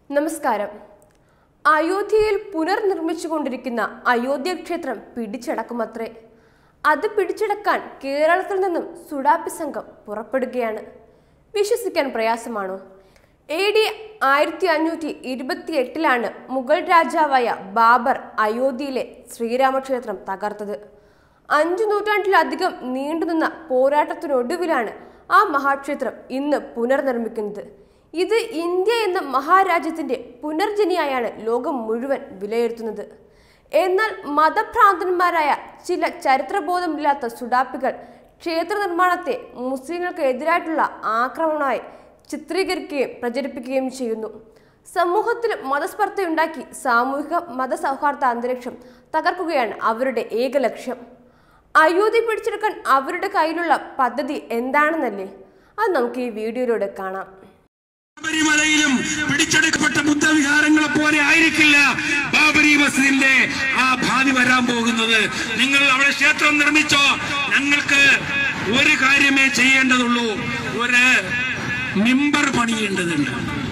നമസ്കാരം അയോധ്യയിൽ പുനർനിർമ്മിച്ചുകൊണ്ടിരിക്കുന്ന അയോധ്യ ക്ഷേത്രം പിടിച്ചടക്കുമത്രേ അത് പിടിച്ചടക്കാൻ കേരളത്തിൽ നിന്നും സുഡാപ്പി സംഘം പുറപ്പെടുകയാണ് വിശ്വസിക്കാൻ പ്രയാസമാണോ എ ഡി ആയിരത്തി അഞ്ഞൂറ്റി ഇരുപത്തി എട്ടിലാണ് മുഗൾ രാജാവായ ബാബർ അയോധ്യയിലെ ശ്രീരാമക്ഷേത്രം തകർത്തത് അഞ്ചു നൂറ്റാണ്ടിലധികം നീണ്ടുനിന്ന പോരാട്ടത്തിനൊടുവിലാണ് ആ മഹാക്ഷേത്രം ഇന്ന് പുനർനിർമ്മിക്കുന്നത് ഇത് ഇന്ത്യ എന്ന മഹാരാജ്യത്തിന്റെ പുനർജനിയായാണ് ലോകം മുഴുവൻ വിലയിരുത്തുന്നത് എന്നാൽ മതഭ്രാന്തന്മാരായ ചില ചരിത്രബോധമില്ലാത്ത സുഡാപ്പികൾ ക്ഷേത്ര നിർമ്മാണത്തെ മുസ്ലിങ്ങൾക്ക് എതിരായിട്ടുള്ള ആക്രമണമായി ചിത്രീകരിക്കുകയും പ്രചരിപ്പിക്കുകയും ചെയ്യുന്നു സമൂഹത്തിൽ മതസ്പർദ്ധയുണ്ടാക്കി സാമൂഹിക മതസൗഹാർദ്ദ അന്തരീക്ഷം തകർക്കുകയാണ് അവരുടെ ഏക ലക്ഷ്യം അയോധ്യ പിടിച്ചെടുക്കാൻ അവരുടെ കയ്യിലുള്ള പദ്ധതി എന്താണെന്നല്ലേ അത് നമുക്ക് ഈ വീഡിയോയിലൂടെ കാണാം ശബരിമലയിലും പിടിച്ചെടുക്കപ്പെട്ട ബുദ്ധവിഹാരങ്ങളെ പോലെ ആയിരിക്കില്ല ബാബരി മസ്ജിദിന്റെ ആ ഭാവി വരാൻ പോകുന്നത് നിങ്ങൾ അവിടെ ക്ഷേത്രം നിർമ്മിച്ചോ ഞങ്ങൾക്ക് ഒരു കാര്യമേ ചെയ്യേണ്ടതുള്ളൂ ഒരു മിമ്പർ പണിയേണ്ടതുണ്ട്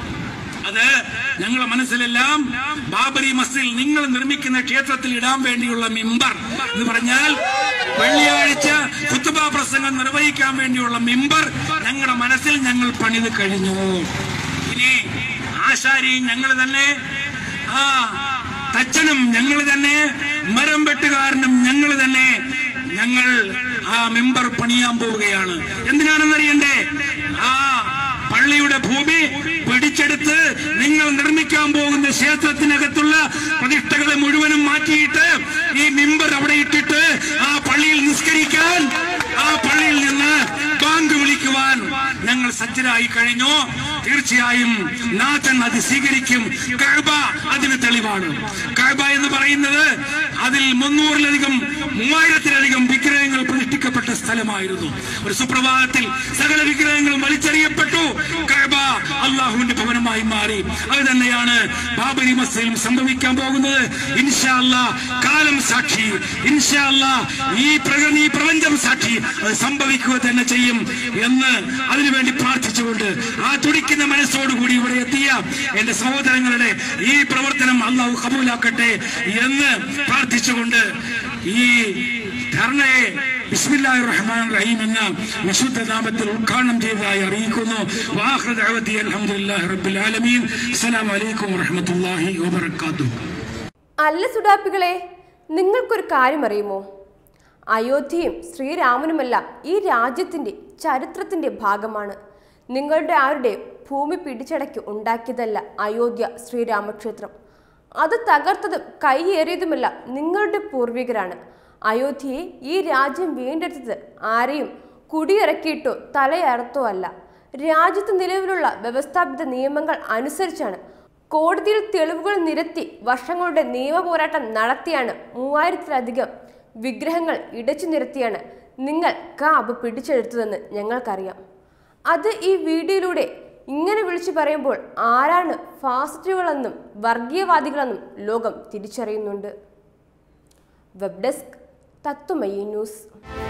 അത് ഞങ്ങളുടെ മനസ്സിലെല്ലാം ബാബരി മസ്ജിദിൽ നിങ്ങൾ നിർമ്മിക്കുന്ന ക്ഷേത്രത്തിൽ ഇടാൻ വേണ്ടിയുള്ള മിമ്പർ എന്ന് പറഞ്ഞാൽ വെള്ളിയാഴ്ച കുത്തുബ പ്രസംഗം നിർവഹിക്കാൻ വേണ്ടിയുള്ള മിമ്പർ ഞങ്ങളുടെ മനസ്സിൽ ഞങ്ങൾ പണിത് കഴിഞ്ഞു ഇനി ആശാരിയും ഞങ്ങൾ തന്നെ ആ തച്ചനും ഞങ്ങൾ തന്നെ മരം വെട്ടുകാരനും ഞങ്ങൾ തന്നെ ഞങ്ങൾ ആ മെമ്പർ പണിയാൻ പോവുകയാണ് എന്തിനാണെന്നറിയണ്ടേ ആ പള്ളിയുടെ ഭൂമി പിടിച്ചെടുത്ത് നിങ്ങൾ നിർമ്മിക്കാൻ പോകുന്ന ക്ഷേത്രത്തിനകത്തുള്ള പ്രതിഷ്ഠകളെ മുഴുവനും മാറ്റിയിട്ട് ഈ മിമ്പർ അവിടെ ഇട്ടിട്ട് ആ പള്ളിയിൽ നിസ്കരിക്കാൻ ആ പള്ളിയിൽ നിന്ന് ബാങ്ക് വിളിക്കുവാൻ ഞങ്ങൾ സജ്ജരായി കഴിഞ്ഞു തീർച്ചയായും നാഥൻ അത് സ്വീകരിക്കും കഴബ അതിന് തെളിവാണ് കഴബ എന്ന് പറയുന്നത് അതിൽ മുന്നൂറിലധികം മൂവായിരത്തിലധികം വിഗ്രഹങ്ങൾ പ്രതിഷ്ഠിക്കപ്പെട്ട സ്ഥലമായിരുന്നു ഒരു സുപ്രഭാതത്തിൽ സകല വിഗ്രഹങ്ങളും വലിച്ചെറിയപ്പെട്ടു കഴബ അള്ളാഹുവിന്റെ ഭവനമായി മാറി അത് തന്നെയാണ് ബാബരി മസ്ജിദിലും സംഭവിക്കാൻ പോകുന്നത് ഇൻഷാ അല്ലാ കാലം സാക്ഷി ഇൻഷാ അല്ലാ ഈ പ്രകൃതി ഈ പ്രപഞ്ചം സാക്ഷി അത് സംഭവിക്കുക തന്നെ ചെയ്യും എന്ന് അതിനുവേണ്ടി പ്രാർത്ഥിച്ചുകൊണ്ട് ആ തുടിക്കുന്ന മനസ്സോടുകൂടി ഇവിടെ എത്തിയ എന്റെ സഹോദരങ്ങളുടെ ഈ പ്രവർത്തനം അള്ളാഹു കബൂലാക്കട്ടെ എന്ന് പ്രാർത്ഥിച്ചുകൊണ്ട് ഈ ധർണയെ ബിസ്മില്ലാഹി റഹ്മാൻ റഹീം എന്ന വിശുദ്ധ നാമത്തിൽ ഉദ്ഘാടനം ചെയ്തതായി അറിയിക്കുന്നു വാഹൃ ദഅവതി അൽഹംദുലില്ലാഹി റബ്ബിൽ ആലമീൻ അസ്സലാമു അലൈക്കും വറഹ്മത്തുള്ളാഹി വബറകാതുഹു അല്ല സുഡാപ്പികളെ നിങ്ങൾക്കൊരു കാര്യം അറിയുമോ അയോധ്യയും ശ്രീരാമനുമെല്ലാം ഈ രാജ്യത്തിന്റെ ചരിത്രത്തിന്റെ ഭാഗമാണ് നിങ്ങളുടെ ആരുടെ ഭൂമി പിടിച്ചടക്കി ഉണ്ടാക്കിയതല്ല അയോധ്യ ശ്രീരാമക്ഷേത്രം അത് തകർത്തതും കൈയേറിയതുമെല്ലാം നിങ്ങളുടെ പൂർവികരാണ് അയോധ്യയെ ഈ രാജ്യം വീണ്ടെടുത്തത് ആരെയും കുടിയിറക്കിയിട്ടോ തലയറത്തോ അല്ല രാജ്യത്ത് നിലവിലുള്ള വ്യവസ്ഥാപിത നിയമങ്ങൾ അനുസരിച്ചാണ് കോടതിയിൽ തെളിവുകൾ നിരത്തി വർഷങ്ങളുടെ നിയമ പോരാട്ടം നടത്തിയാണ് മൂവായിരത്തിലധികം വിഗ്രഹങ്ങൾ ഇടച്ചു നിരത്തിയാണ് നിങ്ങൾ കാബ് പിടിച്ചെടുത്തതെന്ന് ഞങ്ങൾക്കറിയാം അത് ഈ വീഡിയോയിലൂടെ ഇങ്ങനെ വിളിച്ചു പറയുമ്പോൾ ആരാണ് ഫാസിസ്റ്റുകളെന്നും വർഗീയവാദികളെന്നും ലോകം തിരിച്ചറിയുന്നുണ്ട് വെബ് ഡെസ്ക് തത്വമയി ന്യൂസ്